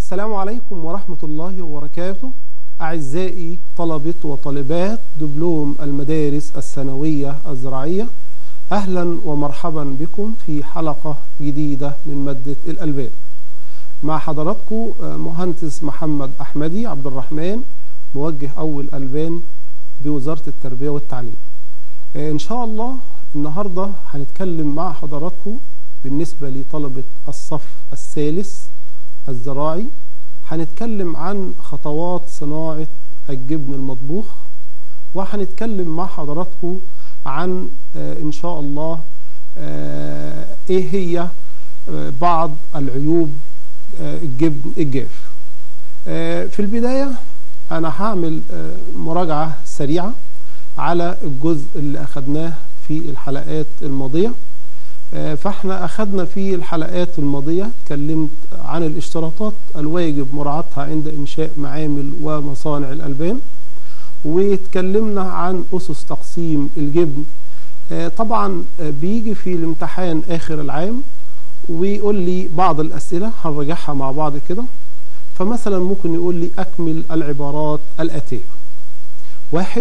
السلام عليكم ورحمة الله وبركاته أعزائي طلبة وطالبات دبلوم المدارس الثانوية الزراعية أهلا ومرحبا بكم في حلقة جديدة من مادة الألبان مع حضراتكم مهندس محمد أحمدي عبد الرحمن موجه أول ألبان بوزارة التربية والتعليم إن شاء الله النهاردة هنتكلم مع حضراتكم بالنسبة لطلبة الصف الثالث الزراعي هنتكلم عن خطوات صناعة الجبن المطبوخ وهنتكلم مع حضراتكم عن آه إن شاء الله آه إيه هي آه بعض العيوب الجبن الجاف في البداية أنا هعمل مراجعة سريعة على الجزء اللي أخدناه في الحلقات الماضية فاحنا أخدنا في الحلقات الماضية اتكلمت عن الاشتراطات الواجب مراعاتها عند إنشاء معامل ومصانع الألبان واتكلمنا عن أسس تقسيم الجبن طبعا بيجي في الامتحان آخر العام ويقول لي بعض الأسئلة هنراجعها مع بعض كده فمثلا ممكن يقول لي أكمل العبارات الآتية واحد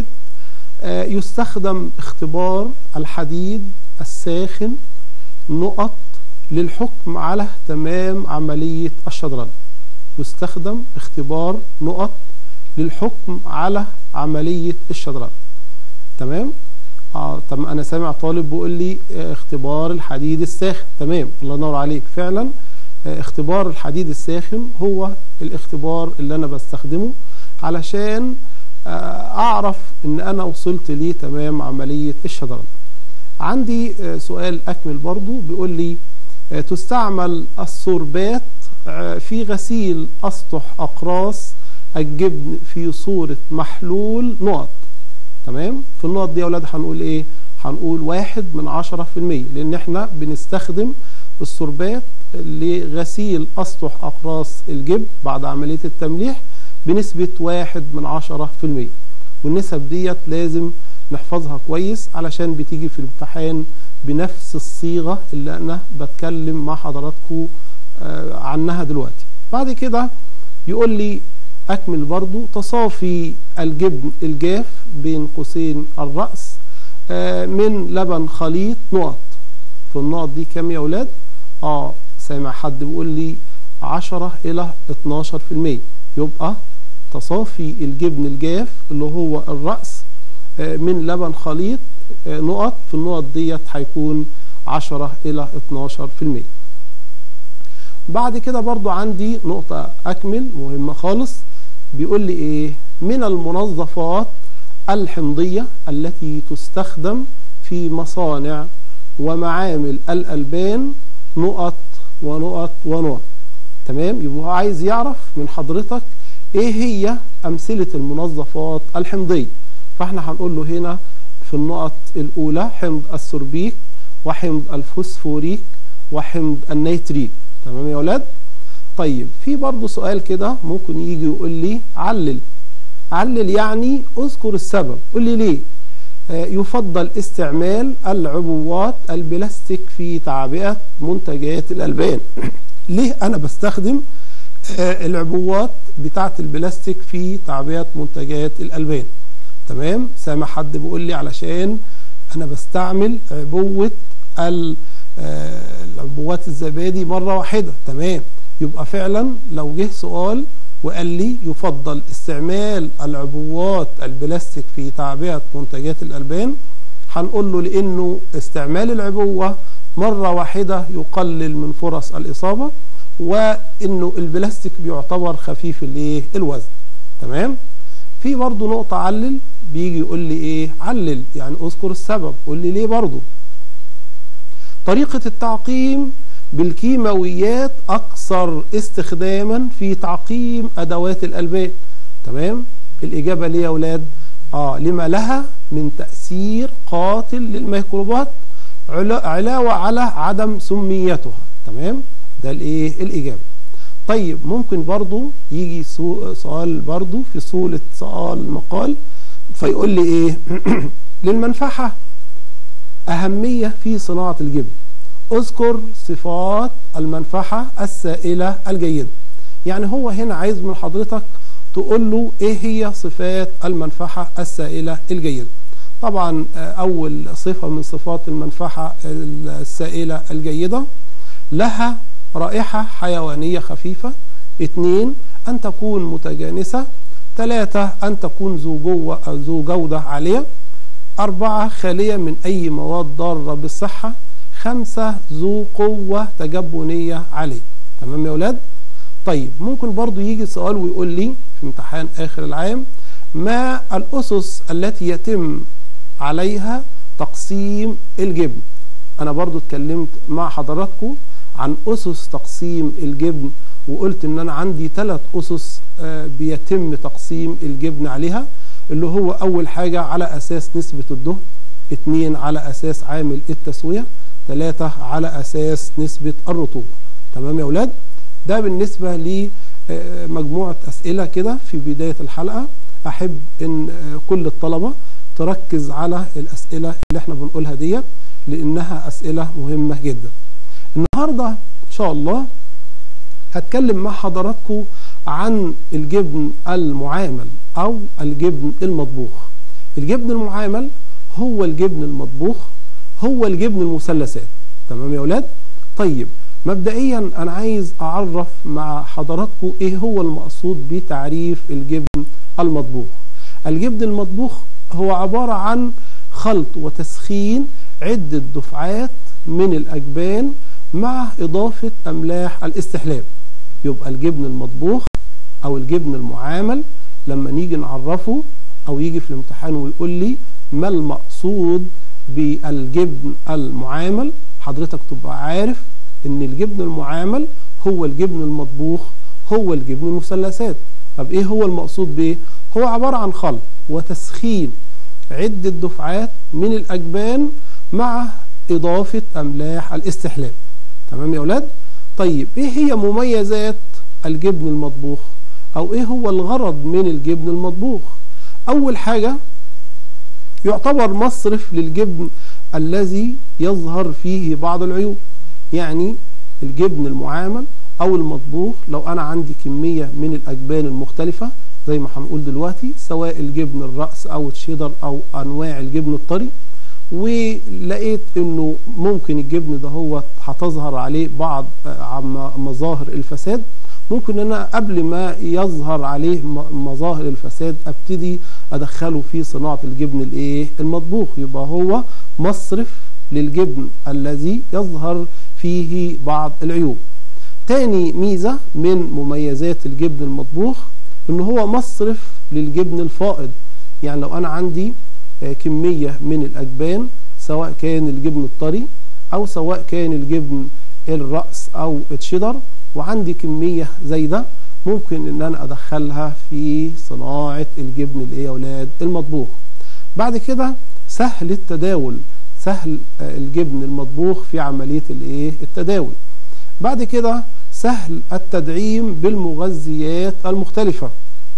يستخدم اختبار الحديد الساخن نقط للحكم على تمام عملية الشطرنج يستخدم اختبار نقط للحكم على عملية الشطرنج تمام اه طب انا سامع طالب بيقول لي اه اختبار الحديد الساخن تمام الله ينور عليك فعلا اه اختبار الحديد الساخن هو الاختبار اللي انا بستخدمه علشان اه اعرف ان انا وصلت ليه تمام عملية الشطرنج عندي سؤال أكمل برضو بيقول لي تستعمل السوربات في غسيل أسطح أقراص الجبن في صورة محلول نقط تمام في النقط دي يا أولاد هنقول إيه هنقول واحد من عشرة في المية لأن إحنا بنستخدم السوربات لغسيل أسطح أقراص الجبن بعد عملية التمليح بنسبة واحد من عشرة في المية والنسب ديت لازم نحفظها كويس علشان بتيجي في الامتحان بنفس الصيغة اللي أنا بتكلم مع حضراتكم عنها دلوقتي بعد كده يقول لي أكمل برضو تصافي الجبن الجاف بين قوسين الرأس من لبن خليط نقط في النقط دي كام يا أولاد؟ آه سامع حد بيقول لي 10 إلى 12% يبقى تصافي الجبن الجاف اللي هو الرأس من لبن خليط نقط في النقط ديت هيكون 10 إلى 12% بعد كده برضو عندي نقطة أكمل مهمة خالص بيقول لي إيه من المنظفات الحمضية التي تستخدم في مصانع ومعامل الألبان نقط ونقط ونقط تمام يبقى عايز يعرف من حضرتك إيه هي أمثلة المنظفات الحمضية فاحنا هنقول له هنا في النقط الأولى حمض السوربيك وحمض الفوسفوريك وحمض النيتريك تمام يا ولاد طيب في برضه سؤال كده ممكن يجي يقول لي علل علل يعني اذكر السبب قول لي ليه آه يفضل استعمال العبوات البلاستيك في تعبئة منتجات الألبان ليه أنا بستخدم آه العبوات بتاعة البلاستيك في تعبئة منتجات الألبان تمام سامع حد بيقول لي علشان انا بستعمل عبوه العبوات الزبادي مره واحده تمام يبقى فعلا لو جه سؤال وقال لي يفضل استعمال العبوات البلاستيك في تعبئه منتجات الالبان هنقول له لانه استعمال العبوه مره واحده يقلل من فرص الاصابه وانه البلاستيك بيعتبر خفيف الايه الوزن تمام في برضه نقطة علل بيجي يقول لي ايه علل يعني اذكر السبب قول لي ليه برضه طريقة التعقيم بالكيماويات اكثر استخداما في تعقيم ادوات الالبان تمام الاجابة ليه يا اولاد اه لما لها من تأثير قاتل للميكروبات علاوة على عدم سميتها تمام ده الايه الاجابة طيب ممكن برضو يجي سؤال برضو في صولة سؤال مقال فيقول لي ايه للمنفعة أهمية في صناعة الجبن اذكر صفات المنفعة السائلة الجيدة يعني هو هنا عايز من حضرتك تقول له ايه هي صفات المنفحة السائلة الجيدة طبعا اول صفة من صفات المنفحة السائلة الجيدة لها رائحة حيوانية خفيفة اثنين ان تكون متجانسة ثلاثة ان تكون ذو جوة ذو جودة عالية أربعة خالية من أي مواد ضارة بالصحة خمسة ذو قوة تجبنية عالية تمام يا ولاد طيب ممكن برضو يجي سؤال ويقول لي في امتحان آخر العام ما الأسس التي يتم عليها تقسيم الجبن أنا برضو اتكلمت مع حضراتكم عن أسس تقسيم الجبن وقلت ان انا عندي ثلاث اسس بيتم تقسيم الجبن عليها اللي هو اول حاجة على اساس نسبة الدهن اثنين على اساس عامل التسوية ثلاثة على اساس نسبة الرطوبة تمام يا اولاد ده بالنسبة لمجموعة اسئلة كده في بداية الحلقة احب ان كل الطلبة تركز على الاسئلة اللي احنا بنقولها ديت لانها اسئلة مهمة جدا النهاردة ان شاء الله هتكلم مع حضراتكم عن الجبن المعامل او الجبن المطبوخ الجبن المعامل هو الجبن المطبوخ هو الجبن المثلثات تمام يا ولاد طيب مبدئيا انا عايز اعرف مع حضراتكم ايه هو المقصود بتعريف الجبن المطبوخ الجبن المطبوخ هو عبارة عن خلط وتسخين عدة دفعات من الاجبان مع اضافة املاح الاستحلاب يبقى الجبن المطبوخ او الجبن المعامل لما نيجي نعرفه او يجي في الامتحان ويقول لي ما المقصود بالجبن المعامل حضرتك تبقى عارف ان الجبن المعامل هو الجبن المطبوخ هو الجبن المثلثات طب ايه هو المقصود بايه هو عبارة عن خلط وتسخين عدة دفعات من الاجبان مع اضافة املاح الاستحلاب تمام يا اولاد طيب ايه هي مميزات الجبن المطبوخ او ايه هو الغرض من الجبن المطبوخ اول حاجة يعتبر مصرف للجبن الذي يظهر فيه بعض العيوب يعني الجبن المعامل او المطبوخ لو انا عندي كمية من الاجبان المختلفة زي ما هنقول دلوقتي سواء الجبن الرأس او الشيدر او انواع الجبن الطري ولقيت انه ممكن الجبن ده هو هتظهر عليه بعض مظاهر الفساد ممكن ان انا قبل ما يظهر عليه مظاهر الفساد ابتدي ادخله في صناعة الجبن الايه المطبوخ يبقى هو مصرف للجبن الذي يظهر فيه بعض العيوب تاني ميزة من مميزات الجبن المطبوخ ان هو مصرف للجبن الفائض يعني لو انا عندي كمية من الأجبان سواء كان الجبن الطري أو سواء كان الجبن الرأس أو الشيدر وعندي كمية زي ده ممكن ان انا ادخلها في صناعة الجبن الايه يا اولاد المطبوخ بعد كده سهل التداول سهل الجبن المطبوخ في عملية الايه التداول بعد كده سهل التدعيم بالمغذيات المختلفة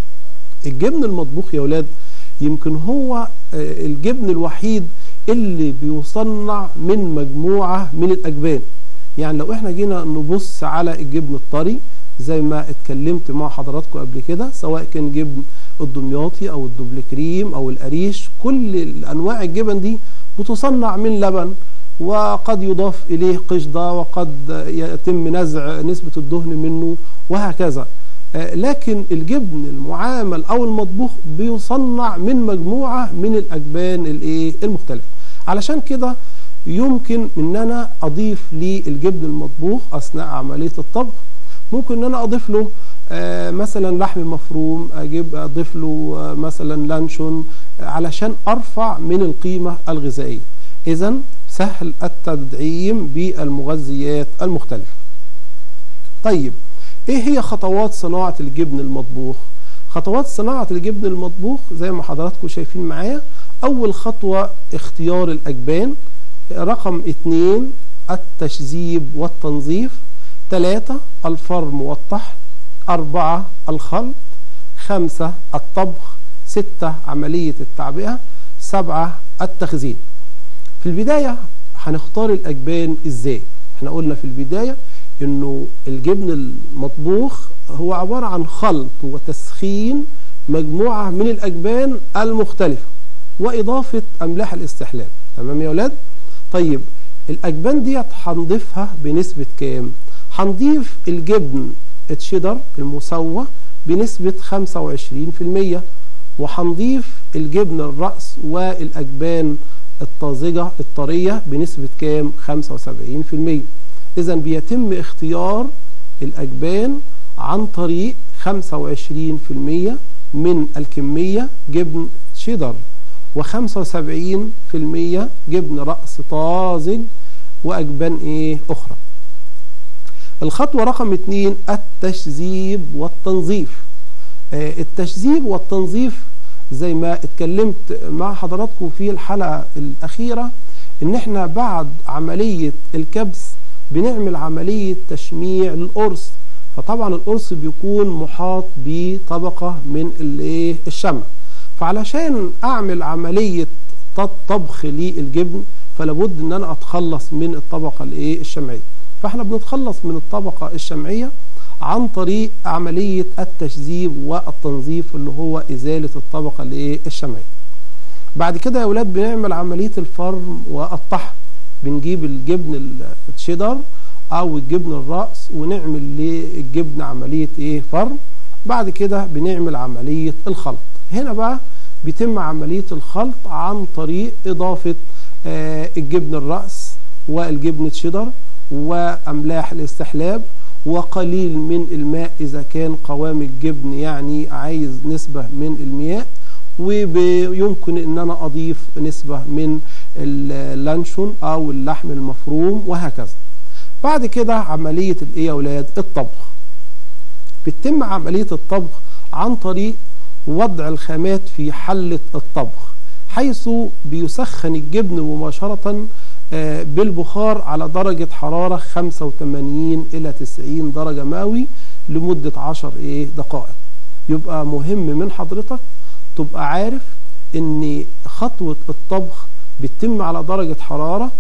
الجبن المطبوخ يا اولاد يمكن هو الجبن الوحيد اللي بيصنع من مجموعة من الأجبان يعني لو احنا جينا نبص على الجبن الطري زي ما اتكلمت مع حضراتكم قبل كده سواء كان جبن الدمياطي او الدبل كريم او القريش كل انواع الجبن دي بتصنع من لبن وقد يضاف اليه قشدة وقد يتم نزع نسبة الدهن منه وهكذا لكن الجبن المعامل او المطبوخ بيصنع من مجموعة من الاجبان الايه المختلفة علشان كده يمكن ان انا اضيف للجبن المطبوخ اثناء عملية الطبخ ممكن ان انا اضيف له آه مثلا لحم مفروم اجيب اضيف له آه مثلا لانشون علشان ارفع من القيمة الغذائية اذا سهل التدعيم بالمغذيات المختلفة طيب ايه هي خطوات صناعة الجبن المطبوخ خطوات صناعة الجبن المطبوخ زي ما حضراتكم شايفين معايا اول خطوة اختيار الاجبان رقم اتنين التشذيب والتنظيف ثلاثة الفرم والطحن أربعة الخلط خمسة الطبخ ستة عملية التعبئة سبعة التخزين في البداية هنختار الأجبان إزاي احنا قلنا في البداية انه الجبن المطبوخ هو عبارة عن خلط وتسخين مجموعة من الأجبان المختلفة وإضافة أملاح الاستحلال تمام يا ولاد طيب الأجبان ديت هنضيفها بنسبة كام هنضيف الجبن التشيدر المسوى بنسبة 25% وهنضيف الجبن الرأس والأجبان الطازجة الطرية بنسبة كام 75% إذا بيتم اختيار الأجبان عن طريق 25% من الكمية جبن شيدر و75% جبن رأس طازج وأجبان إيه أخرى الخطوة رقم اتنين التشذيب والتنظيف آه التشذيب والتنظيف زي ما اتكلمت مع حضراتكم في الحلقة الأخيرة إن احنا بعد عملية الكبس بنعمل عملية تشميع للقرص فطبعا القرص بيكون محاط بطبقة من الايه الشمع فعلشان اعمل عملية طبخ للجبن فلابد ان انا اتخلص من الطبقة الايه الشمعية فاحنا بنتخلص من الطبقة الشمعية عن طريق عملية التشذيب والتنظيف اللي هو ازالة الطبقة الايه الشمعية بعد كده يا ولاد بنعمل عملية الفرم والطحن بنجيب الجبن التشيدر او الجبن الرأس ونعمل للجبن عملية ايه فرم بعد كده بنعمل عملية الخلط هنا بقى بيتم عملية الخلط عن طريق اضافة آه الجبن الرأس والجبن تشيدر واملاح الاستحلاب وقليل من الماء اذا كان قوام الجبن يعني عايز نسبة من المياه ويمكن ان انا اضيف نسبة من اللانشون او اللحم المفروم وهكذا بعد كده عملية الايه يا اولاد الطبخ بتتم عملية الطبخ عن طريق وضع الخامات في حلة الطبخ حيث بيسخن الجبن مباشرة بالبخار على درجة حرارة 85 إلى 90 درجة مئوي لمدة 10 إيه دقائق يبقى مهم من حضرتك تبقى عارف ان خطوة الطبخ بتتم على درجة حرارة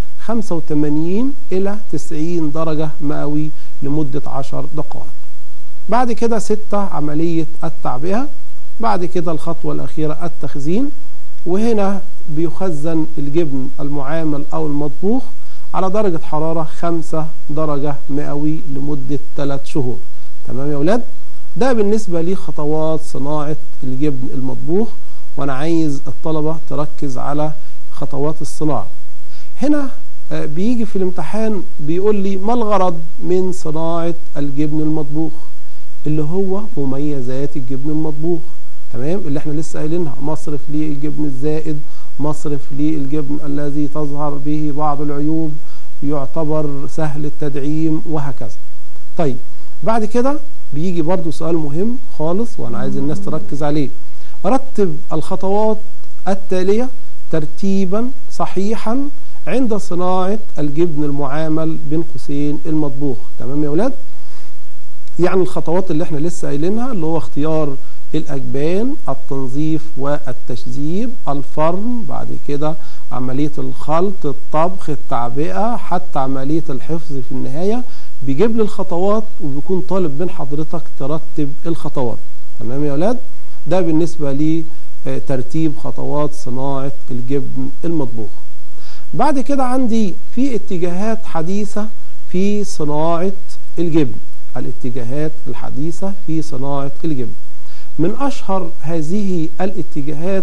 85 إلى 90 درجة مئوي لمدة 10 دقائق بعد كده ستة عملية التعبئة بعد كده الخطوة الأخيرة التخزين وهنا بيخزن الجبن المعامل أو المطبوخ على درجة حرارة 5 درجة مئوي لمدة 3 شهور تمام يا أولاد ده بالنسبة لخطوات صناعة الجبن المطبوخ وأنا عايز الطلبة تركز على خطوات الصناعة هنا بيجي في الامتحان بيقول لي ما الغرض من صناعة الجبن المطبوخ اللي هو مميزات الجبن المطبوخ تمام اللي احنا لسه قايلينها مصرف للجبن الزائد مصرف للجبن الذي تظهر به بعض العيوب يعتبر سهل التدعيم وهكذا طيب بعد كده بيجي برضو سؤال مهم خالص وانا عايز الناس تركز عليه رتب الخطوات التالية ترتيبا صحيحا عند صناعة الجبن المعامل بين قوسين المطبوخ تمام يا ولاد يعني الخطوات اللي احنا لسه قايلينها اللي هو اختيار الأجبان التنظيف والتشذيب الفرم بعد كده عملية الخلط الطبخ التعبئة حتى عملية الحفظ في النهاية بيجيب لي الخطوات وبيكون طالب من حضرتك ترتب الخطوات تمام يا ولاد ده بالنسبة لي ترتيب خطوات صناعة الجبن المطبوخ بعد كده عندي في اتجاهات حديثة في صناعة الجبن الاتجاهات الحديثة في صناعة الجبن من أشهر هذه الاتجاهات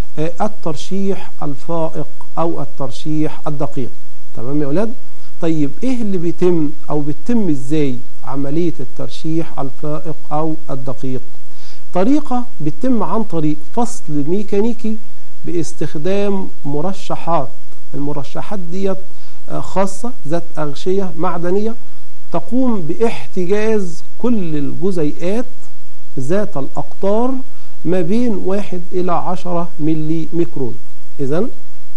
الترشيح الفائق أو الترشيح الدقيق تمام يا أولاد طيب إيه اللي بيتم أو بيتم إزاي عملية الترشيح الفائق أو الدقيق طريقة بتتم عن طريق فصل ميكانيكي باستخدام مرشحات المرشحات ديت خاصة ذات أغشية معدنية تقوم باحتجاز كل الجزيئات ذات الأقطار ما بين واحد إلى عشرة ملي ميكرون إذا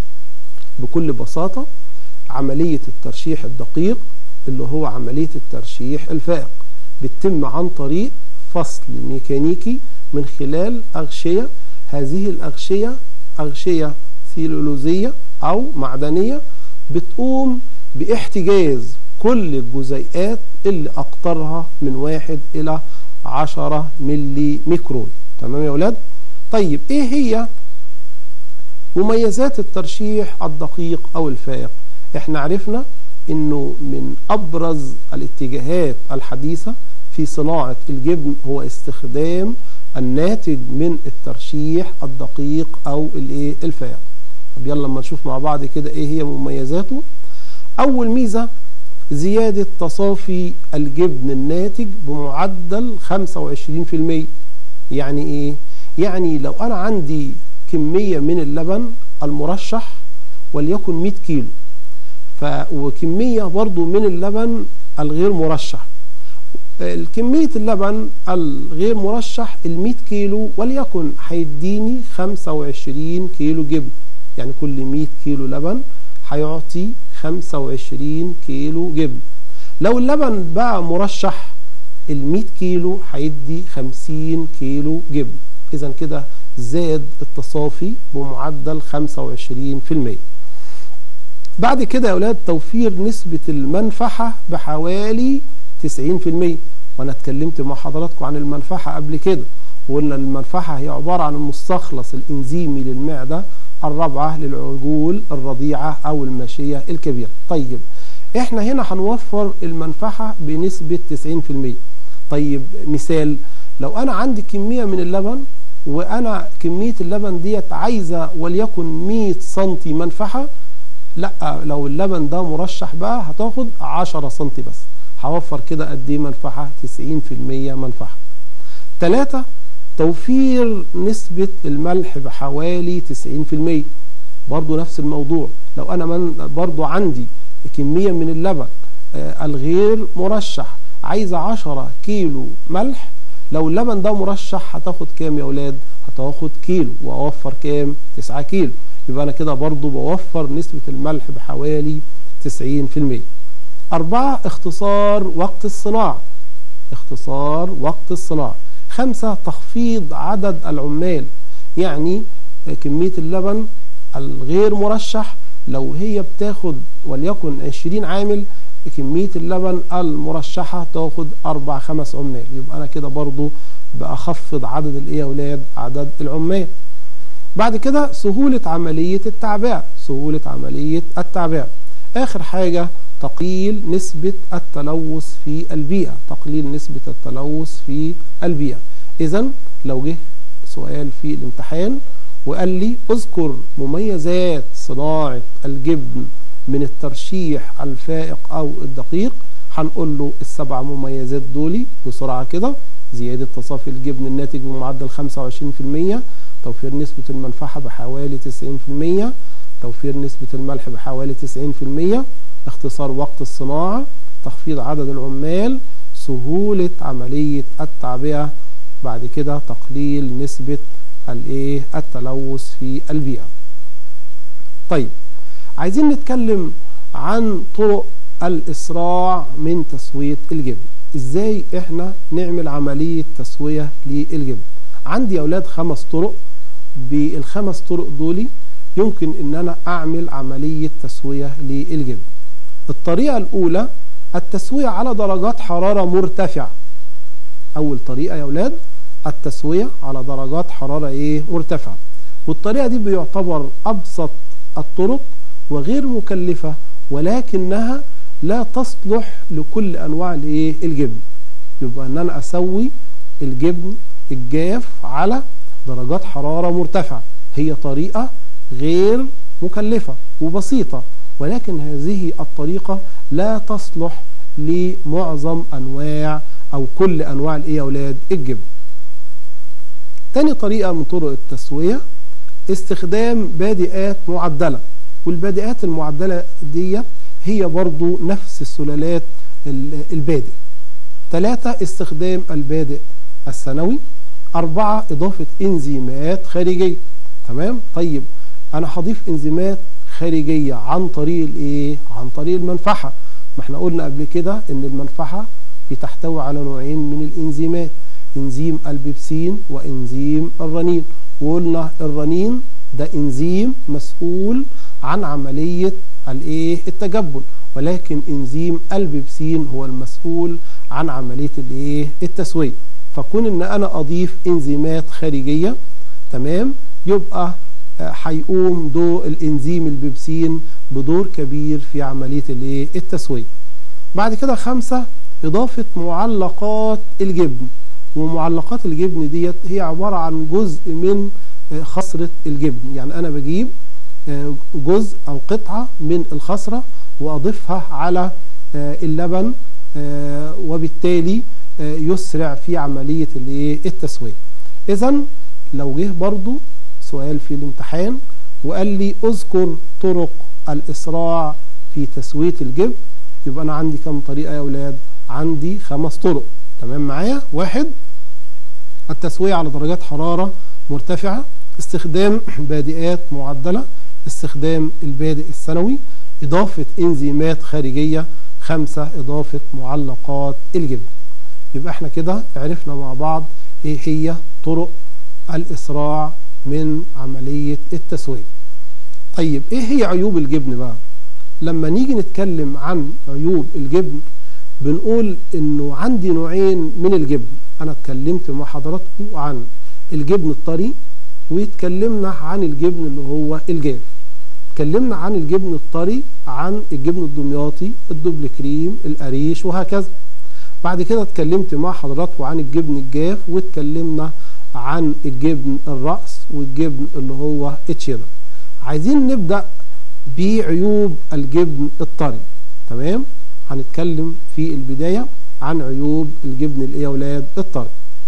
بكل بساطة عملية الترشيح الدقيق اللي هو عملية الترشيح الفائق بتتم عن طريق فصل ميكانيكي من خلال أغشية هذه الأغشية أغشية سيلولوزية أو معدنية بتقوم باحتجاز كل الجزيئات اللي أقطارها من واحد إلى 10 ملي ميكرون تمام يا أولاد طيب إيه هي مميزات الترشيح الدقيق أو الفائق احنا عرفنا انه من ابرز الاتجاهات الحديثة في صناعة الجبن هو استخدام الناتج من الترشيح الدقيق او الايه الفائق طب يلا لما نشوف مع بعض كده ايه هي مميزاته اول ميزة زيادة تصافي الجبن الناتج بمعدل 25% يعني ايه يعني لو انا عندي كمية من اللبن المرشح وليكن 100 كيلو ف وكمية برضو من اللبن الغير مرشح كمية اللبن الغير مرشح ال 100 كيلو وليكن هيديني 25 كيلو جبن يعني كل 100 كيلو لبن هيعطي 25 كيلو جبن لو اللبن بقى مرشح ال 100 كيلو هيدي 50 كيلو جبن اذا كده زاد التصافي بمعدل 25% بعد كده يا اولاد توفير نسبة المنفعة بحوالي 90% وانا اتكلمت مع حضراتكم عن المنفعة قبل كده وقلنا المنفعة هي عبارة عن المستخلص الانزيمي للمعدة الرابعة للعجول الرضيعة او الماشية الكبيرة طيب احنا هنا هنوفر المنفعة بنسبة 90% طيب مثال لو انا عندي كمية من اللبن وانا كمية اللبن ديت عايزة وليكن 100 سنتي منفعة لا لو اللبن ده مرشح بقى هتاخد 10 سنتي بس هوفر كده قد ايه منفعة 90% منفعة ثلاثة توفير نسبة الملح بحوالي 90% برضو نفس الموضوع لو انا من برضو عندي كمية من اللبن آه الغير مرشح عايزة 10 كيلو ملح لو اللبن ده مرشح هتاخد كام يا اولاد هتاخد كيلو واوفر كام 9 كيلو يبقى انا كده برضو بوفر نسبة الملح بحوالي 90% أربعة اختصار وقت الصناعة اختصار وقت الصناعة خمسة تخفيض عدد العمال يعني كمية اللبن الغير مرشح لو هي بتاخد وليكن 20 عامل كمية اللبن المرشحة تاخد أربع خمس عمال يبقى أنا كده برضو بأخفض عدد الإيه يا أولاد عدد العمال بعد كده سهولة عملية التعبئة سهولة عملية التعبئة آخر حاجة تقليل نسبة التلوث في البيئة تقليل نسبة التلوث في البيئة إذا لو جه سؤال في الامتحان وقال لي اذكر مميزات صناعة الجبن من الترشيح الفائق أو الدقيق هنقول له السبع مميزات دولي بسرعة كده زيادة تصافي الجبن الناتج بمعدل 25% توفير نسبة المنفعة بحوالي 90% توفير نسبة الملح بحوالي 90% اختصار وقت الصناعة تخفيض عدد العمال سهولة عملية التعبئة بعد كده تقليل نسبة الايه التلوث في البيئة طيب عايزين نتكلم عن طرق الإسراع من تسوية الجبن ازاي احنا نعمل عملية تسوية للجبن عندي يا اولاد خمس طرق بالخمس طرق دولي يمكن ان انا اعمل عملية تسوية للجبن الطريقة الاولى التسوية على درجات حرارة مرتفعة اول طريقة يا اولاد التسوية على درجات حرارة ايه مرتفعة والطريقة دي بيعتبر ابسط الطرق وغير مكلفة ولكنها لا تصلح لكل انواع الايه الجبن يبقى ان انا اسوي الجبن الجاف على درجات حرارة مرتفعة هي طريقة غير مكلفة وبسيطة ولكن هذه الطريقة لا تصلح لمعظم أنواع أو كل أنواع الإيه يا أولاد الجبن تاني طريقة من طرق التسوية استخدام بادئات معدلة والبادئات المعدلة دي هي برضو نفس السلالات البادئ ثلاثة استخدام البادئ الثانوي أربعة إضافة إنزيمات خارجية تمام طيب أنا هضيف إنزيمات خارجية عن طريق الإيه عن طريق المنفعة ما احنا قلنا قبل كده إن المنفعة بتحتوي على نوعين من الإنزيمات إنزيم البيبسين وإنزيم الرنين وقلنا الرنين ده إنزيم مسؤول عن عملية الإيه التجبن ولكن إنزيم البيبسين هو المسؤول عن عملية الإيه التسوية فكون ان انا اضيف انزيمات خارجيه تمام يبقى هيقوم دور الانزيم البيبسين بدور كبير في عمليه الايه التسويه بعد كده خمسة إضافة معلقات الجبن ومعلقات الجبن ديت هي عبارة عن جزء من خصرة الجبن يعني أنا بجيب جزء أو قطعة من الخصرة وأضيفها على اللبن وبالتالي يسرع في عملية التسوية إذا لو جه برضو سؤال في الامتحان وقال لي اذكر طرق الإسراع في تسوية الجبن يبقى أنا عندي كم طريقة يا أولاد عندي خمس طرق تمام معايا واحد التسوية على درجات حرارة مرتفعة استخدام بادئات معدلة استخدام البادئ الثانوي إضافة إنزيمات خارجية خمسة إضافة معلقات الجبن يبقى احنا كده عرفنا مع بعض ايه هي طرق الإسراع من عملية التسوية طيب ايه هي عيوب الجبن بقى لما نيجي نتكلم عن عيوب الجبن بنقول انه عندي نوعين من الجبن انا اتكلمت مع حضراتكم عن الجبن الطري واتكلمنا عن الجبن اللي هو الجاف اتكلمنا عن الجبن الطري عن الجبن الدمياطي الدبل كريم القريش وهكذا بعد كده اتكلمت مع حضراتكم عن الجبن الجاف واتكلمنا عن الجبن الرأس والجبن اللي هو التشيدر عايزين نبدأ بعيوب الجبن الطري تمام هنتكلم في البداية عن عيوب الجبن الايه يا اولاد الطري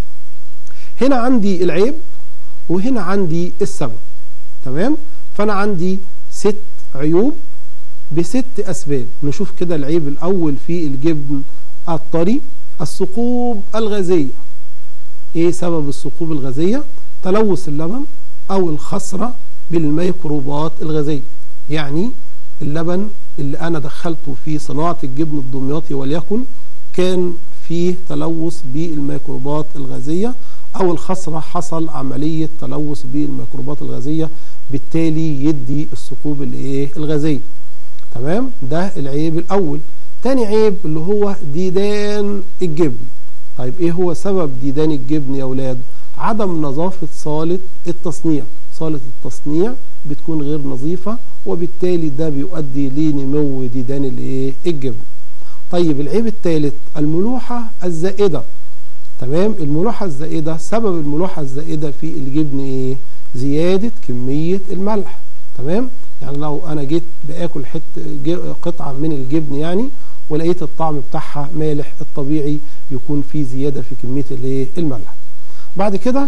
هنا عندي العيب وهنا عندي السبب تمام فانا عندي ست عيوب بست اسباب نشوف كده العيب الاول في الجبن الطري الثقوب الغازيه ايه سبب الثقوب الغازيه تلوث اللبن او الخصره بالميكروبات الغازيه يعني اللبن اللي انا دخلته في صناعه الجبن الدمياطي وليكن كان فيه تلوث بالميكروبات الغازيه او الخصره حصل عمليه تلوث بالميكروبات الغازيه بالتالي يدي الثقوب الايه الغازيه تمام ده العيب الاول تاني عيب اللي هو ديدان الجبن طيب ايه هو سبب ديدان الجبن يا اولاد عدم نظافه صاله التصنيع صاله التصنيع بتكون غير نظيفه وبالتالي ده بيؤدي لنمو ديدان الايه الجبن طيب العيب الثالث الملوحه الزائده تمام الملوحه الزائده سبب الملوحه الزائده في الجبن ايه زياده كميه الملح تمام يعني لو انا جيت باكل حته قطعه من الجبن يعني ولقيت الطعم بتاعها مالح الطبيعي يكون فيه زياده في كميه الايه الملح بعد كده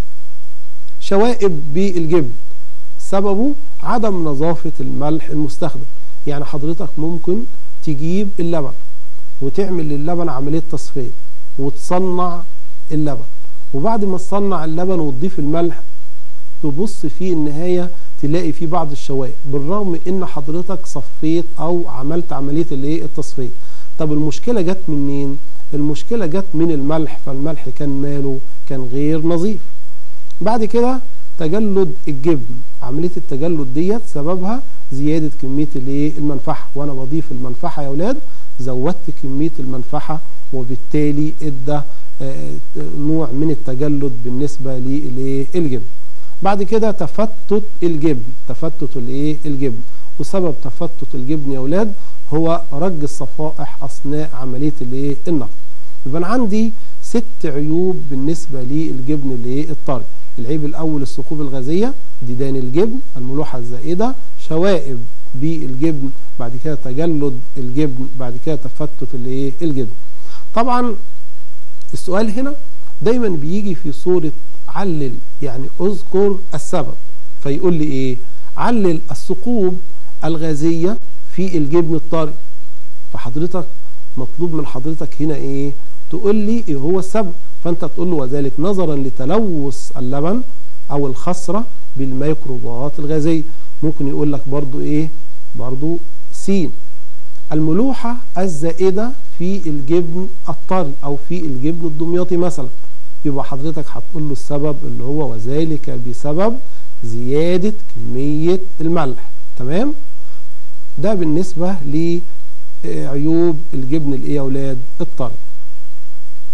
شوائب بالجبن سببه عدم نظافه الملح المستخدم يعني حضرتك ممكن تجيب اللبن وتعمل للبن عمليه تصفيه وتصنع اللبن وبعد ما تصنع اللبن وتضيف الملح تبص في النهايه تلاقي فيه بعض الشوائب بالرغم ان حضرتك صفيت او عملت عمليه الايه التصفيه طب المشكله جت منين المشكله جت من الملح فالملح كان ماله كان غير نظيف بعد كده تجلد الجبن عمليه التجلد ديت سببها زياده كميه الايه المنفعه وانا بضيف المنفعه يا اولاد زودت كميه المنفعه وبالتالي ادى نوع من التجلد بالنسبه للجبن بعد كده تفتت الجبن تفتت الايه الجبن وسبب تفتت الجبن يا اولاد هو رج الصفائح اثناء عمليه الايه النقل يبقى انا عندي ست عيوب بالنسبه للجبن الايه الطري العيب الاول الثقوب الغازيه ديدان الجبن الملوحه الزائده شوائب بالجبن بعد كده تجلد الجبن بعد كده تفتت الايه الجبن طبعا السؤال هنا دايما بيجي في صوره علل يعني اذكر السبب فيقول لي ايه علل الثقوب الغازيه في الجبن الطري فحضرتك مطلوب من حضرتك هنا ايه تقول لي ايه هو السبب فانت تقول له وذلك نظرا لتلوث اللبن او الخصره بالميكروبات الغازيه ممكن يقول لك برضو ايه برضو سين الملوحه الزائده في الجبن الطري او في الجبن الدمياطي مثلا يبقى حضرتك هتقول له السبب اللي هو وذلك بسبب زيادة كمية الملح تمام ده بالنسبة لعيوب الجبن الايه يا اولاد الطري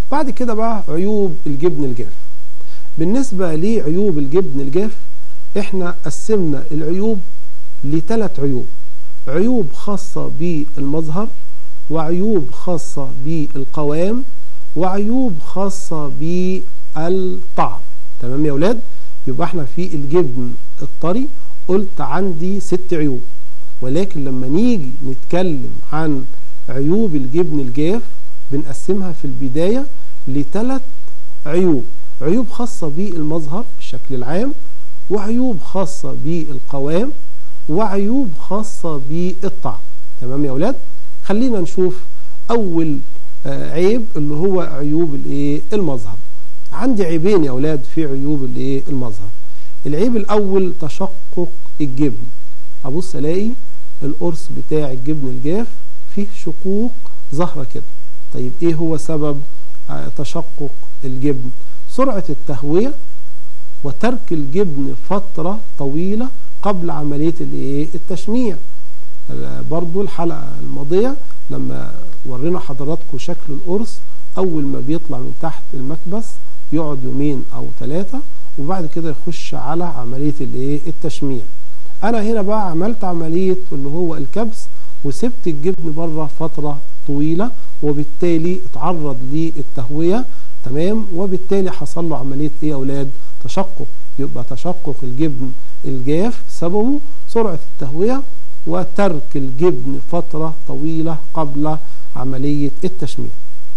بعد كده بقى عيوب الجبن الجاف بالنسبة لعيوب الجبن الجاف احنا قسمنا العيوب لثلاث عيوب عيوب خاصة بالمظهر وعيوب خاصة بالقوام وعيوب خاصة بالطعم تمام يا ولاد يبقى احنا في الجبن الطري قلت عندي ست عيوب ولكن لما نيجي نتكلم عن عيوب الجبن الجاف بنقسمها في البداية لثلاث عيوب عيوب خاصة بالمظهر بالشكل العام وعيوب خاصة بالقوام وعيوب خاصة بالطعم تمام يا ولاد خلينا نشوف أول عيب اللي هو عيوب الايه المظهر عندي عيبين يا ولاد في عيوب الايه المظهر العيب الأول تشقق الجبن أبص ألاقي القرص بتاع الجبن الجاف فيه شقوق ظاهرة كده طيب ايه هو سبب تشقق الجبن سرعة التهوية وترك الجبن فترة طويلة قبل عملية الايه التشميع برضو الحلقة الماضية لما ورينا حضراتكم شكل القرص اول ما بيطلع من تحت المكبس يقعد يومين او ثلاثة وبعد كده يخش على عملية الايه التشميع انا هنا بقى عملت عملية اللي هو الكبس وسبت الجبن بره فترة طويلة وبالتالي اتعرض للتهوية تمام وبالتالي حصل له عملية ايه يا اولاد تشقق يبقى تشقق الجبن الجاف سببه سرعة التهوية وترك الجبن فترة طويلة قبل عملية التشميع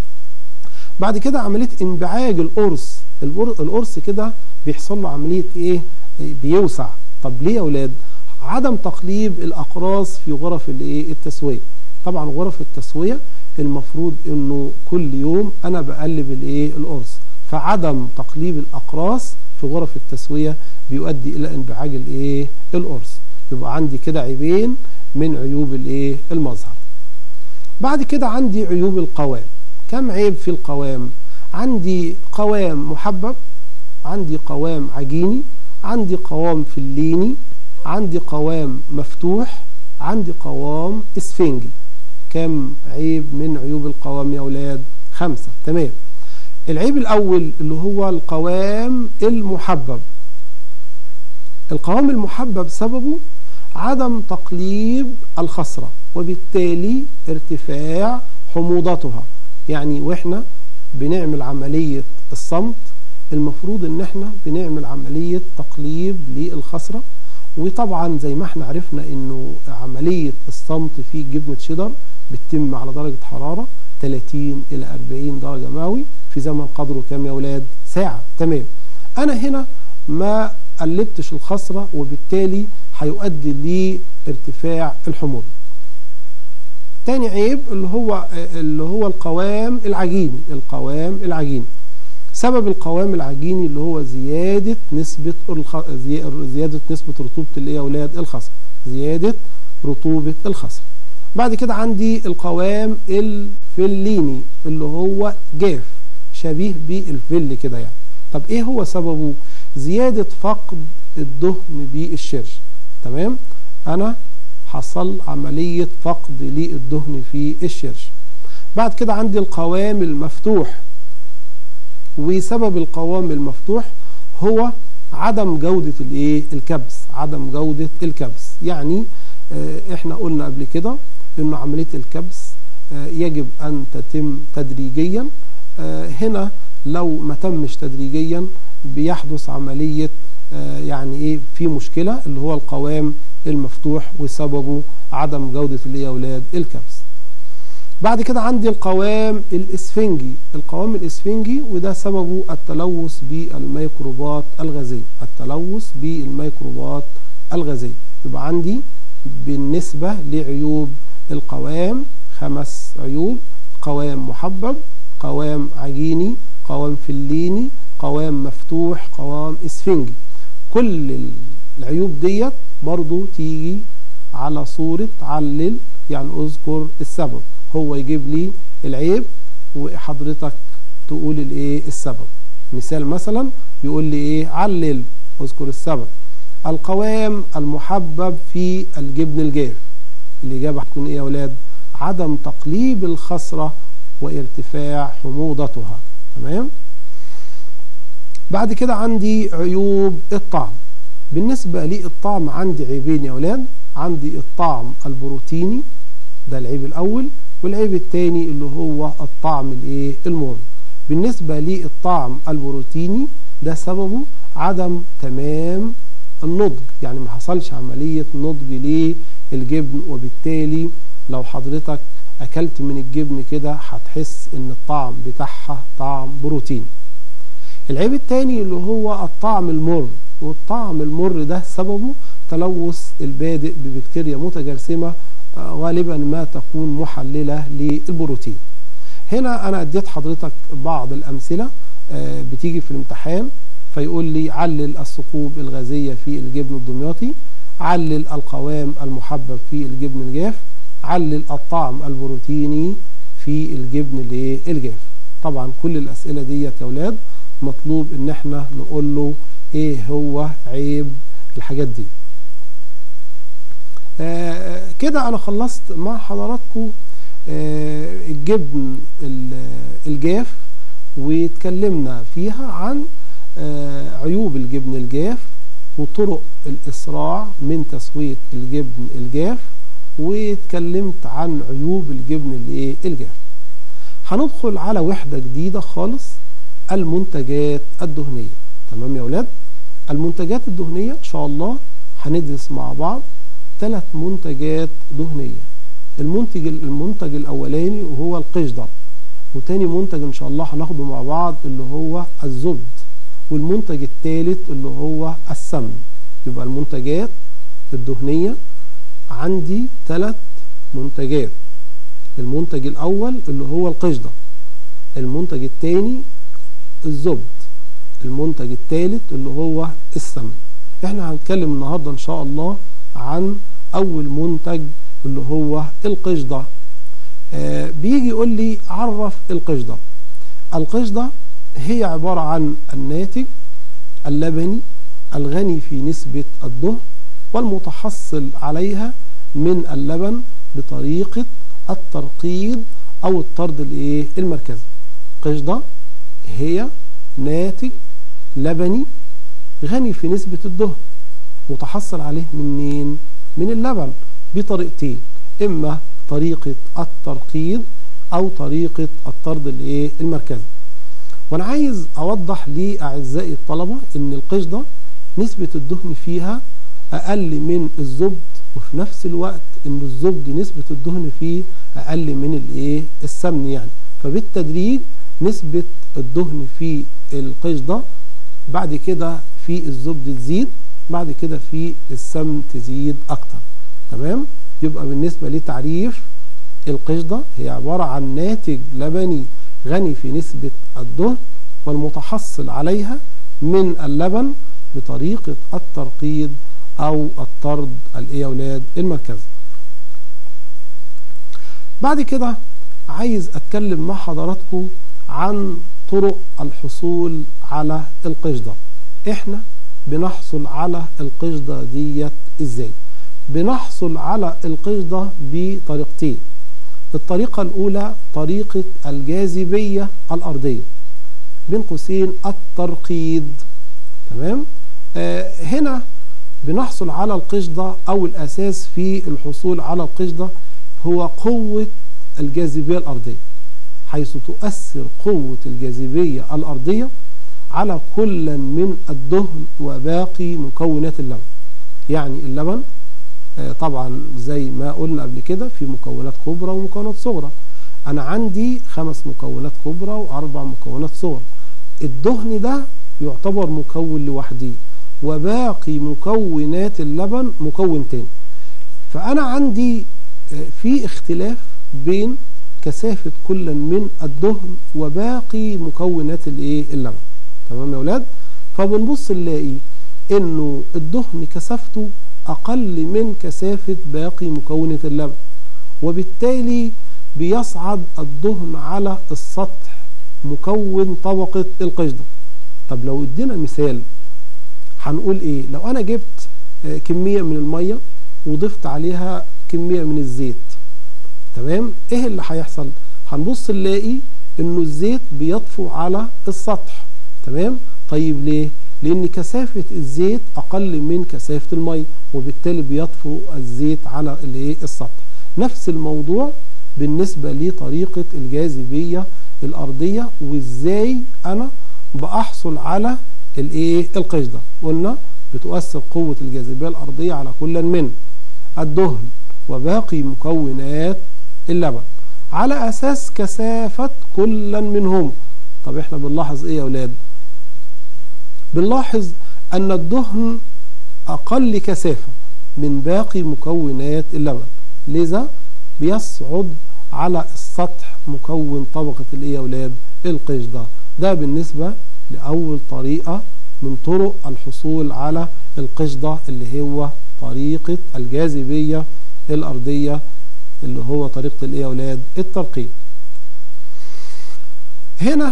بعد كده عملية انبعاج القرص القرص كده بيحصل له عملية ايه بيوسع طب ليه يا اولاد عدم تقليب الاقراص في غرف الايه التسوية طبعا غرف التسوية المفروض انه كل يوم انا بقلب الايه القرص فعدم تقليب الاقراص في غرف التسوية بيؤدي الى انبعاج الايه القرص يبقى عندي كده عيبين من عيوب الايه المظهر بعد كده عندي عيوب القوام كم عيب في القوام عندي قوام محبب عندي قوام عجيني عندي قوام فليني عندي قوام مفتوح عندي قوام اسفنجي كم عيب من عيوب القوام يا اولاد خمسة تمام العيب الاول اللي هو القوام المحبب القوام المحبب سببه عدم تقليب الخصرة وبالتالي ارتفاع حموضتها يعني واحنا بنعمل عملية الصمت المفروض ان احنا بنعمل عملية تقليب للخصرة وطبعا زي ما احنا عرفنا انه عملية الصمت في جبنة شيدر بتتم على درجة حرارة 30 الى 40 درجة مئوي في زمن قدره كام يا اولاد ساعة تمام انا هنا ما قلبتش الخصرة وبالتالي هيؤدي لارتفاع الحموضة تاني عيب اللي هو اللي هو القوام العجيني القوام العجيني سبب القوام العجيني اللي هو زيادة نسبة الخ... زيادة نسبة رطوبة الايه يا اولاد الخصر زيادة رطوبة الخصر بعد كده عندي القوام الفليني اللي هو جاف شبيه بالفل كده يعني طب ايه هو سببه زيادة فقد الدهن بالشرش تمام انا حصل عملية فقد للدهن في الشرش بعد كده عندي القوام المفتوح وسبب القوام المفتوح هو عدم جودة الايه الكبس عدم جودة الكبس يعني اه احنا قلنا قبل كده انه عملية الكبس اه يجب ان تتم تدريجيا اه هنا لو ما تمش تدريجيا بيحدث عملية يعني ايه في مشكلة اللي هو القوام المفتوح وسببه عدم جودة اللي يا اولاد الكبس بعد كده عندي القوام الاسفنجي القوام الاسفنجي وده سببه التلوث بالميكروبات الغازية التلوث بالميكروبات الغازية يبقى عندي بالنسبة لعيوب القوام خمس عيوب قوام محبب قوام عجيني قوام فليني قوام مفتوح قوام اسفنجي كل العيوب ديت برضو تيجي على صورة علل يعني اذكر السبب هو يجيب لي العيب وحضرتك تقول الايه السبب مثال مثلا يقول لي ايه علل اذكر السبب القوام المحبب في الجبن الجاف الاجابه هتكون ايه يا اولاد عدم تقليب الخصره وارتفاع حموضتها تمام بعد كده عندي عيوب الطعم بالنسبة للطعم عندي عيبين يا ولاد عندي الطعم البروتيني ده العيب الأول والعيب الثاني اللي هو الطعم الايه المر بالنسبة للطعم البروتيني ده سببه عدم تمام النضج يعني ما حصلش عملية نضج للجبن وبالتالي لو حضرتك أكلت من الجبن كده هتحس إن الطعم بتاعها طعم بروتيني العيب الثاني اللي هو الطعم المر والطعم المر ده سببه تلوث البادئ ببكتيريا متجرثمة غالبا ما تكون محللة للبروتين هنا أنا أديت حضرتك بعض الأمثلة بتيجي في الامتحان فيقول لي علل الثقوب الغازية في الجبن الدمياطي علل القوام المحبب في الجبن الجاف علل الطعم البروتيني في الجبن الجاف طبعا كل الأسئلة ديت يا أولاد مطلوب ان احنا نقول له ايه هو عيب الحاجات دي آه كده انا خلصت مع حضراتكم آه الجبن الجاف واتكلمنا فيها عن آه عيوب الجبن الجاف وطرق الاسراع من تسوية الجبن الجاف واتكلمت عن عيوب الجبن الايه الجاف هندخل على وحدة جديدة خالص المنتجات الدهنية تمام يا ولاد المنتجات الدهنية ان شاء الله هندرس مع بعض ثلاث منتجات دهنية المنتج المنتج الاولاني وهو القشدة وتاني منتج ان شاء الله هناخده مع بعض اللي هو الزبد والمنتج الثالث اللي هو السمن يبقى المنتجات الدهنية عندي ثلاث منتجات المنتج الاول اللي هو القشدة المنتج الثاني الزبد المنتج الثالث اللي هو السمن احنا هنتكلم النهاردة ان شاء الله عن اول منتج اللي هو القشدة آه بيجي يقول لي عرف القشدة القشدة هي عبارة عن الناتج اللبني الغني في نسبة الدهن والمتحصل عليها من اللبن بطريقة الترقيد او الطرد الايه المركزي قشدة هي ناتج لبني غني في نسبة الدهن متحصل عليه منين من اللبن بطريقتين اما طريقة الترقيد او طريقة الطرد الايه المركزي وانا عايز اوضح لاعزائي الطلبة ان القشدة نسبة الدهن فيها اقل من الزبد وفي نفس الوقت ان الزبد نسبة الدهن فيه اقل من الايه السمن يعني فبالتدريج نسبة الدهن في القشدة بعد كده في الزبد تزيد بعد كده في السمن تزيد اكتر تمام يبقى بالنسبة لتعريف القشدة هي عبارة عن ناتج لبني غني في نسبة الدهن والمتحصل عليها من اللبن بطريقة الترقيد او الطرد الايه يا اولاد المركزي بعد كده عايز اتكلم مع حضراتكم عن طرق الحصول على القشدة احنا بنحصل على القشدة ديت ازاي بنحصل على القشدة بطريقتين الطريقة الاولى طريقة الجاذبية الارضية بين قوسين الترقيد تمام آه هنا بنحصل على القشدة او الاساس في الحصول على القشدة هو قوة الجاذبية الارضية حيث تؤثر قوة الجاذبية الأرضية على كل من الدهن وباقي مكونات اللبن يعني اللبن طبعا زي ما قلنا قبل كده في مكونات كبرى ومكونات صغرى أنا عندي خمس مكونات كبرى وأربع مكونات صغرى الدهن ده يعتبر مكون لوحده وباقي مكونات اللبن مكون تاني فأنا عندي في اختلاف بين كثافة كل من الدهن وباقي مكونات الايه اللبن تمام يا اولاد فبنبص نلاقي انه الدهن كثافته اقل من كثافة باقي مكونات اللبن وبالتالي بيصعد الدهن على السطح مكون طبقة القشدة طب لو ادينا مثال هنقول ايه لو انا جبت كمية من المية وضفت عليها كمية من الزيت تمام ايه اللي هيحصل هنبص نلاقي انه الزيت بيطفو على السطح تمام طيب ليه لان كثافة الزيت اقل من كثافة المية وبالتالي بيطفو الزيت على الايه السطح نفس الموضوع بالنسبة لطريقة الجاذبية الارضية وازاي انا بحصل على الايه القشدة قلنا بتؤثر قوة الجاذبية الارضية على كل من الدهن وباقي مكونات اللبن على اساس كثافة كل منهم طب احنا بنلاحظ ايه يا اولاد بنلاحظ ان الدهن اقل كثافة من باقي مكونات اللبن لذا بيصعد على السطح مكون طبقة الايه يا اولاد القشدة ده بالنسبة لاول طريقة من طرق الحصول على القشدة اللي هو طريقة الجاذبية الارضية اللي هو طريقة الايه يا اولاد الترقيم هنا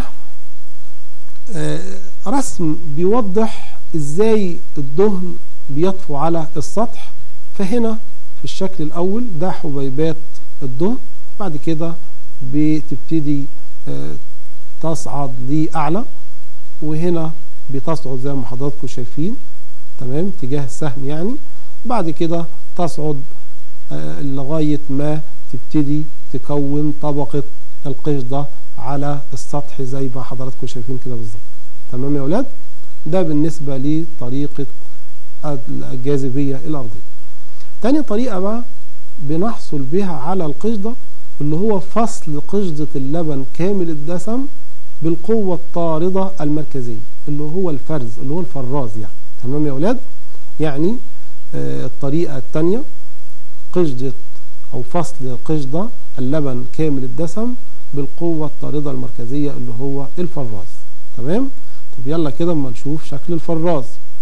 آه رسم بيوضح ازاي الدهن بيطفو على السطح فهنا في الشكل الاول ده حبيبات الدهن بعد كده بتبتدي آه تصعد لاعلى وهنا بتصعد زي ما حضراتكم شايفين تمام تجاه السهم يعني بعد كده تصعد آه لغاية ما تبتدي تكون طبقة القشدة على السطح زي ما حضراتكم شايفين كده بالظبط تمام يا اولاد ده بالنسبة لطريقة الجاذبية الارضية تاني طريقة بقى بنحصل بها على القشدة اللي هو فصل قشدة اللبن كامل الدسم بالقوة الطاردة المركزية اللي هو الفرز اللي هو الفراز يعني تمام يا اولاد يعني آه الطريقة الثانية قشدة او فصل قشدة اللبن كامل الدسم بالقوة الطاردة المركزية اللي هو الفراز تمام طب يلا كده اما نشوف شكل الفراز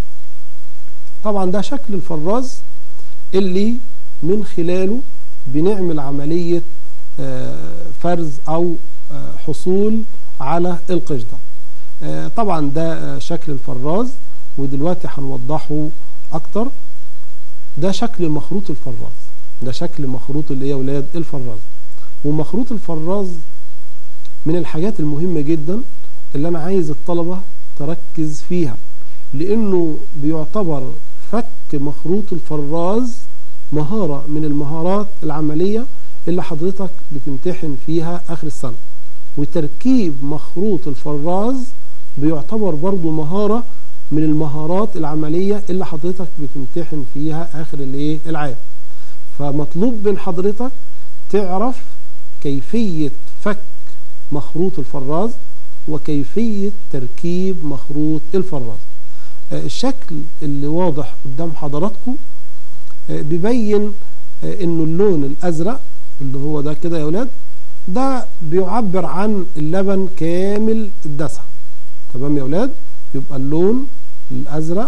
طبعا ده شكل الفراز اللي من خلاله بنعمل عملية آه فرز او آه حصول على القشدة طبعا ده شكل الفراز ودلوقتي هنوضحه اكتر ده شكل مخروط الفراز ده شكل مخروط اللي يا ولاد الفراز ومخروط الفراز من الحاجات المهمة جدا اللي انا عايز الطلبة تركز فيها لانه بيعتبر فك مخروط الفراز مهارة من المهارات العملية اللي حضرتك بتمتحن فيها اخر السنة وتركيب مخروط الفراز بيعتبر برضو مهارة من المهارات العملية اللي حضرتك بتمتحن فيها آخر الايه العام فمطلوب من حضرتك تعرف كيفية فك مخروط الفراز وكيفية تركيب مخروط الفراز الشكل اللي واضح قدام حضراتكم بيبين انه اللون الازرق اللي هو ده كده يا ولاد ده بيعبر عن اللبن كامل الدسم تمام يا اولاد يبقى اللون الازرق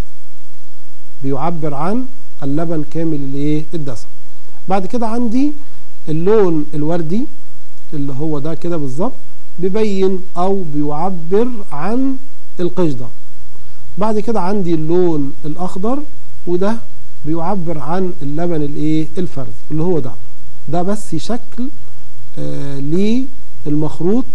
بيعبر عن اللبن كامل الايه الدسم بعد كده عندي اللون الوردي اللي هو ده كده بالظبط بيبين او بيعبر عن القشدة بعد كده عندي اللون الاخضر وده بيعبر عن اللبن الايه الفرز اللي هو ده ده بس شكل آه للمخروط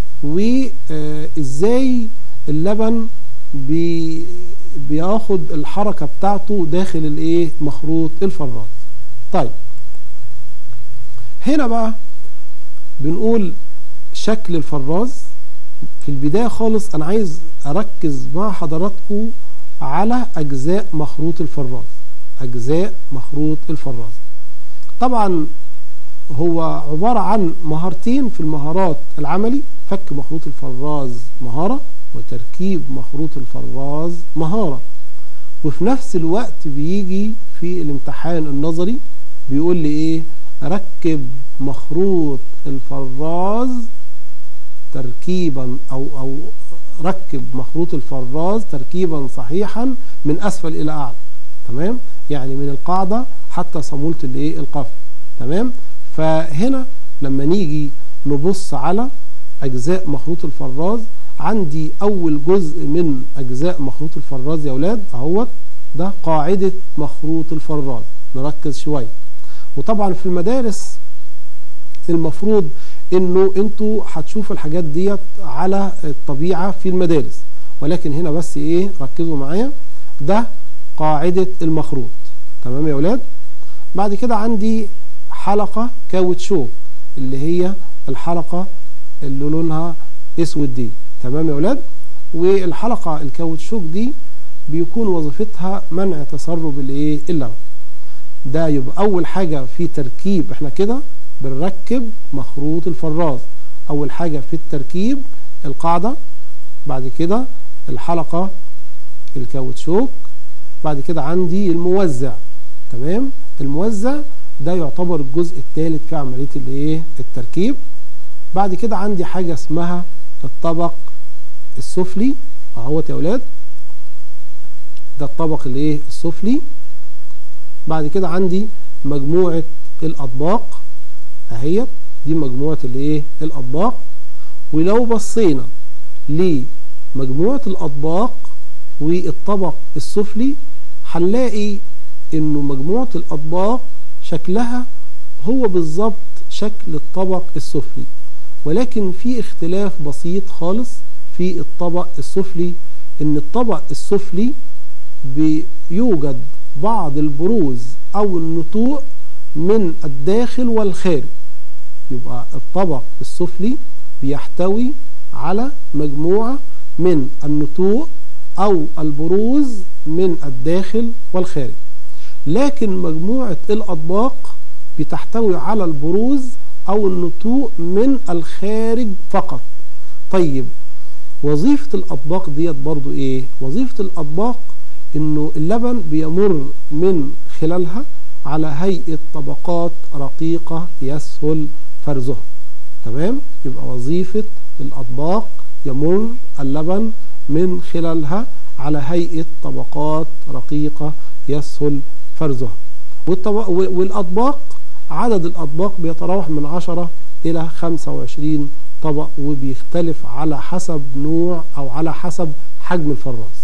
وازاي اللبن بي بياخد الحركة بتاعته داخل الايه مخروط الفراز طيب هنا بقى بنقول شكل الفراز في البداية خالص انا عايز اركز مع حضراتكم على اجزاء مخروط الفراز اجزاء مخروط الفراز طبعا هو عبارة عن مهارتين في المهارات العملي فك مخروط الفراز مهارة وتركيب مخروط الفراز مهارة وفي نفس الوقت بيجي في الامتحان النظري بيقول لي ايه ركب مخروط الفراز تركيبا او او ركب مخروط الفراز تركيبا صحيحا من اسفل الى اعلى تمام يعني من القاعدة حتى صامولة الايه القفل تمام فهنا لما نيجي نبص على اجزاء مخروط الفراز عندي اول جزء من اجزاء مخروط الفراز يا اولاد اهوت ده قاعدة مخروط الفراز نركز شوية وطبعا في المدارس المفروض انه انتوا هتشوفوا الحاجات ديت على الطبيعة في المدارس ولكن هنا بس ايه ركزوا معايا ده قاعدة المخروط تمام يا ولاد بعد كده عندي حلقة كاوتشوك اللي هي الحلقة اللي لونها اسود دي تمام يا ولاد والحلقة الكاوتشوك دي بيكون وظيفتها منع تسرب الايه اللبن ده يبقى اول حاجة في تركيب احنا كده بنركب مخروط الفراز اول حاجة في التركيب القاعدة بعد كده الحلقة الكاوتشوك بعد كده عندي الموزع تمام الموزع ده يعتبر الجزء الثالث في عملية الايه التركيب بعد كده عندي حاجة اسمها الطبق السفلي اهوت يا اولاد ده الطبق الايه السفلي بعد كده عندي مجموعة الاطباق اهيت دي مجموعة الايه الاطباق ولو بصينا لمجموعة الاطباق والطبق السفلي هنلاقي انه مجموعة الاطباق شكلها هو بالظبط شكل الطبق السفلي ولكن في اختلاف بسيط خالص في الطبق السفلي ان الطبق السفلي بيوجد بعض البروز او النتوء من الداخل والخارج يبقى الطبق السفلي بيحتوي على مجموعة من النتوء او البروز من الداخل والخارج لكن مجموعة الاطباق بتحتوي على البروز او النتوء من الخارج فقط طيب وظيفة الاطباق ديت برضو ايه وظيفة الاطباق انه اللبن بيمر من خلالها على هيئة طبقات رقيقة يسهل فرزها تمام يبقى وظيفة الاطباق يمر اللبن من خلالها على هيئة طبقات رقيقة يسهل فرزها والأطباق عدد الأطباق بيتراوح من 10 إلى 25 طبق وبيختلف على حسب نوع أو على حسب حجم الفراز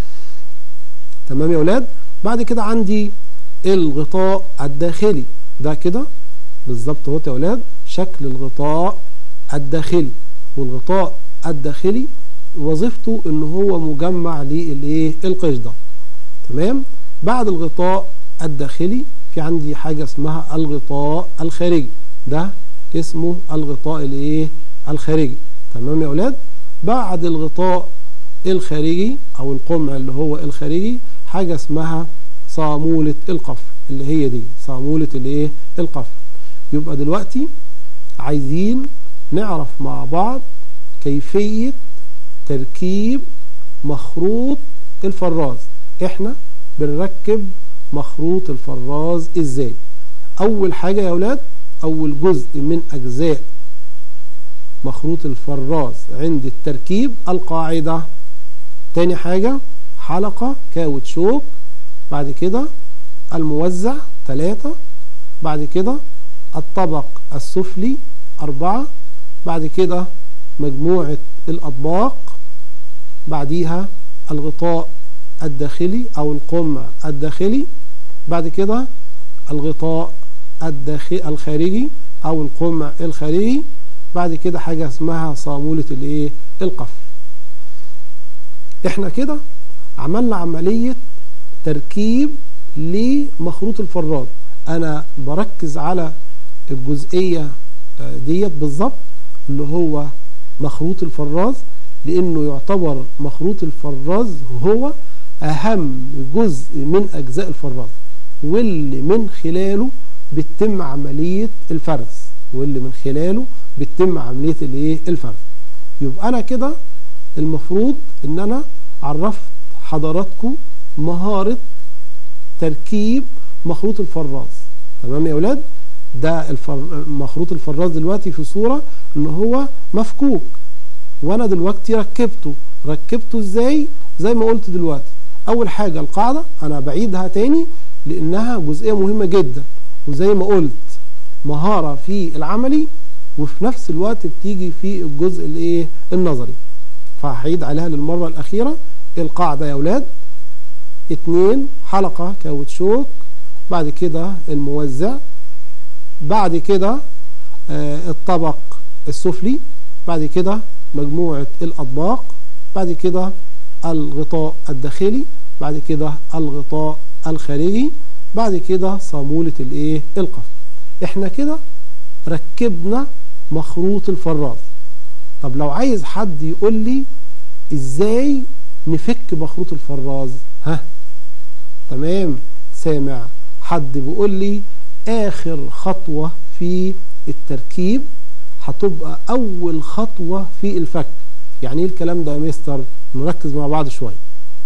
تمام يا ولاد بعد كده عندي الغطاء الداخلي ده كده بالظبط اهو يا ولاد شكل الغطاء الداخلي والغطاء الداخلي وظيفته ان هو مجمع للايه القشده تمام بعد الغطاء الداخلي في عندي حاجه اسمها الغطاء الخارجي ده اسمه الغطاء الايه الخارجي تمام يا اولاد بعد الغطاء الخارجي او القمع اللي هو الخارجي حاجه اسمها صاموله القفل اللي هي دي صاموله الايه القفل يبقى دلوقتي عايزين نعرف مع بعض كيفيه تركيب مخروط الفراز احنا بنركب مخروط الفراز ازاي اول حاجة يا اولاد اول جزء من اجزاء مخروط الفراز عند التركيب القاعدة تاني حاجة حلقة كاوتشوك بعد كده الموزع ثلاثة بعد كده الطبق السفلي أربعة بعد كده مجموعة الأطباق بعديها الغطاء الداخلي أو القمع الداخلي بعد كده الغطاء الداخلي الخارجي أو القمع الخارجي بعد كده حاجة اسمها صامولة الايه القف احنا كده عملنا عملية تركيب لمخروط الفراد انا بركز على الجزئية ديت بالظبط اللي هو مخروط الفراز لانه يعتبر مخروط الفراز هو اهم جزء من اجزاء الفراز واللي من خلاله بتتم عملية الفرز واللي من خلاله بتتم عملية الايه الفرز يبقى انا كده المفروض ان انا عرفت حضراتكم مهارة تركيب مخروط الفراز تمام يا اولاد ده الفر... مخروط الفراز دلوقتي في صورة ان هو مفكوك وانا دلوقتي ركبته ركبته ازاي زي ما قلت دلوقتي اول حاجة القاعدة انا بعيدها تاني لانها جزئية مهمة جدا وزي ما قلت مهارة في العملي وفي نفس الوقت بتيجي في الجزء الايه النظري فهعيد عليها للمرة الاخيرة القاعدة يا اولاد اتنين حلقة كاوتشوك بعد كده الموزع بعد كده آه الطبق السفلي بعد كده مجموعة الأطباق بعد كده الغطاء الداخلي بعد كده الغطاء الخارجي بعد كده صامولة الايه القفل احنا كده ركبنا مخروط الفراز طب لو عايز حد يقول لي ازاي نفك مخروط الفراز ها تمام سامع حد بيقول لي اخر خطوة في التركيب هتبقى اول خطوة في الفك يعني ايه الكلام ده يا مستر نركز مع بعض شوية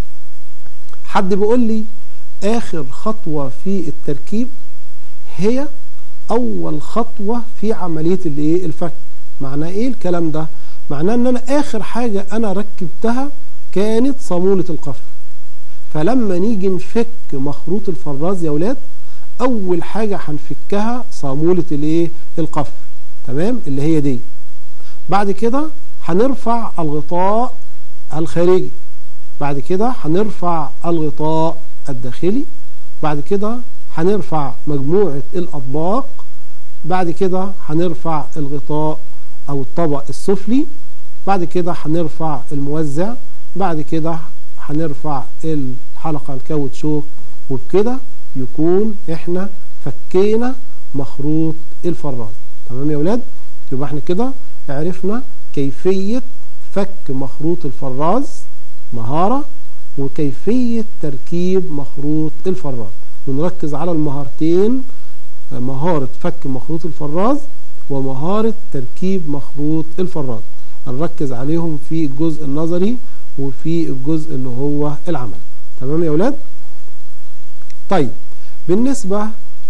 حد بيقول لي اخر خطوة في التركيب هي اول خطوة في عملية الايه الفك معناه ايه الكلام ده معناه ان انا اخر حاجة انا ركبتها كانت صامولة القفل فلما نيجي نفك مخروط الفراز يا ولاد اول حاجة هنفكها صامولة الايه القفل تمام اللي هي دي بعد كده هنرفع الغطاء الخارجي بعد كده هنرفع الغطاء الداخلي بعد كده هنرفع مجموعة الأطباق بعد كده هنرفع الغطاء أو الطبق السفلي بعد كده هنرفع الموزع بعد كده هنرفع الحلقة الكاوتشوك وبكده يكون احنا فكينا مخروط الفراز تمام يا ولاد يبقى احنا كده عرفنا كيفية فك مخروط الفراز مهارة وكيفية تركيب مخروط الفراز ونركز على المهارتين مهارة فك مخروط الفراز ومهارة تركيب مخروط الفراز هنركز عليهم في الجزء النظري وفي الجزء اللي هو العمل تمام يا ولاد طيب بالنسبة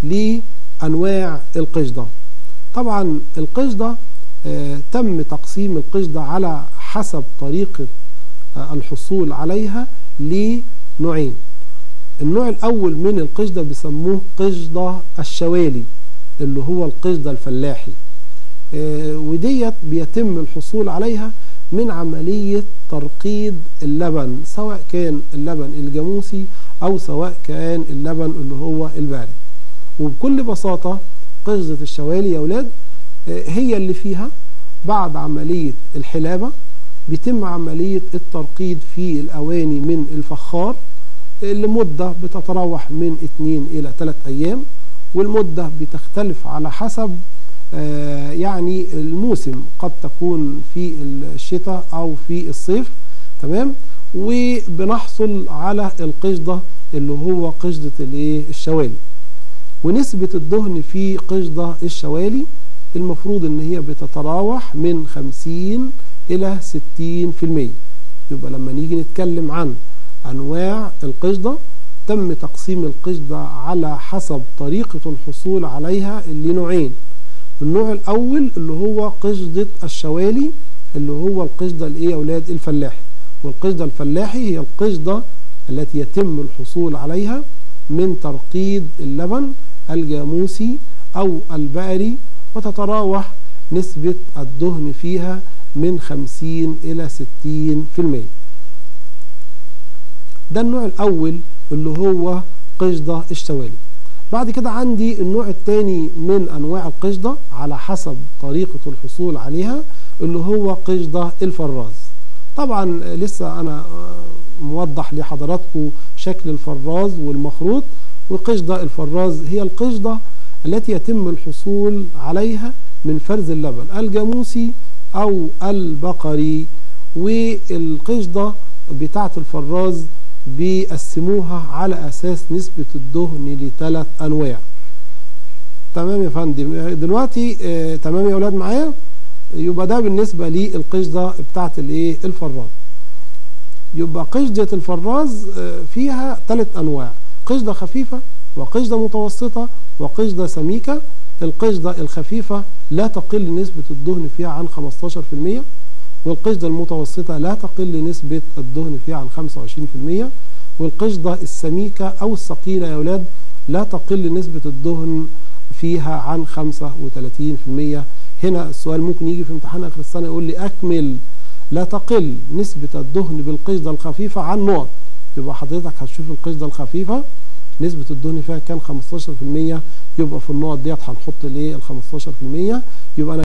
لأنواع القشدة طبعا القشدة آه تم تقسيم القشدة على حسب طريقة آه الحصول عليها لنوعين النوع الأول من القشدة بيسموه قشدة الشوالي اللي هو القشدة الفلاحي آه وديت بيتم الحصول عليها من عملية ترقيد اللبن سواء كان اللبن الجاموسي أو سواء كان اللبن اللي هو البارد وبكل بساطة قشدة الشوالي يا ولاد هي اللي فيها بعد عملية الحلابة بيتم عملية الترقيد في الأواني من الفخار لمدة بتتراوح من 2 إلى 3 أيام والمدة بتختلف على حسب يعني الموسم قد تكون في الشتاء أو في الصيف تمام وبنحصل على القشدة اللي هو قشدة الايه الشوالي ونسبة الدهن في قشدة الشوالي المفروض ان هي بتتراوح من 50 الى 60% يبقى لما نيجي نتكلم عن انواع القشدة تم تقسيم القشدة على حسب طريقة الحصول عليها اللي نوعين النوع الاول اللي هو قشدة الشوالي اللي هو القشدة الايه يا اولاد الفلاحي والقشدة الفلاحي هي القشدة التي يتم الحصول عليها من ترقيد اللبن الجاموسي أو البقري وتتراوح نسبة الدهن فيها من 50 إلى 60% ده النوع الأول اللي هو قشدة الشوالي بعد كده عندي النوع الثاني من أنواع القشدة على حسب طريقة الحصول عليها اللي هو قشدة الفراز طبعا لسه أنا موضح لحضراتكم شكل الفراز والمخروط وقشدة الفراز هي القشدة التي يتم الحصول عليها من فرز اللبن الجاموسي أو البقري والقشدة بتاعة الفراز بيقسموها على أساس نسبة الدهن لثلاث أنواع تمام يا فندم دلوقتي آه تمام يا أولاد معايا يبقى ده بالنسبة للقشدة بتاعة الايه الفراز يبقى قشدة الفراز فيها ثلاث أنواع قشدة خفيفة وقشدة متوسطة وقشدة سميكة القشدة الخفيفة لا تقل نسبة الدهن فيها عن 15% والقشدة المتوسطة لا تقل نسبة الدهن فيها عن 25% والقشدة السميكة أو الثقيلة يا أولاد لا تقل نسبة الدهن فيها عن 35% هنا السؤال ممكن يجي في امتحان آخر السنة يقول لي أكمل لا تقل نسبة الدهن بالقشدة الخفيفة عن نقط يبقى حضرتك هتشوف القشدة الخفيفة نسبة الدهن فيها كان 15% يبقى في النقط ديت هنحط الايه ال 15% يبقى أنا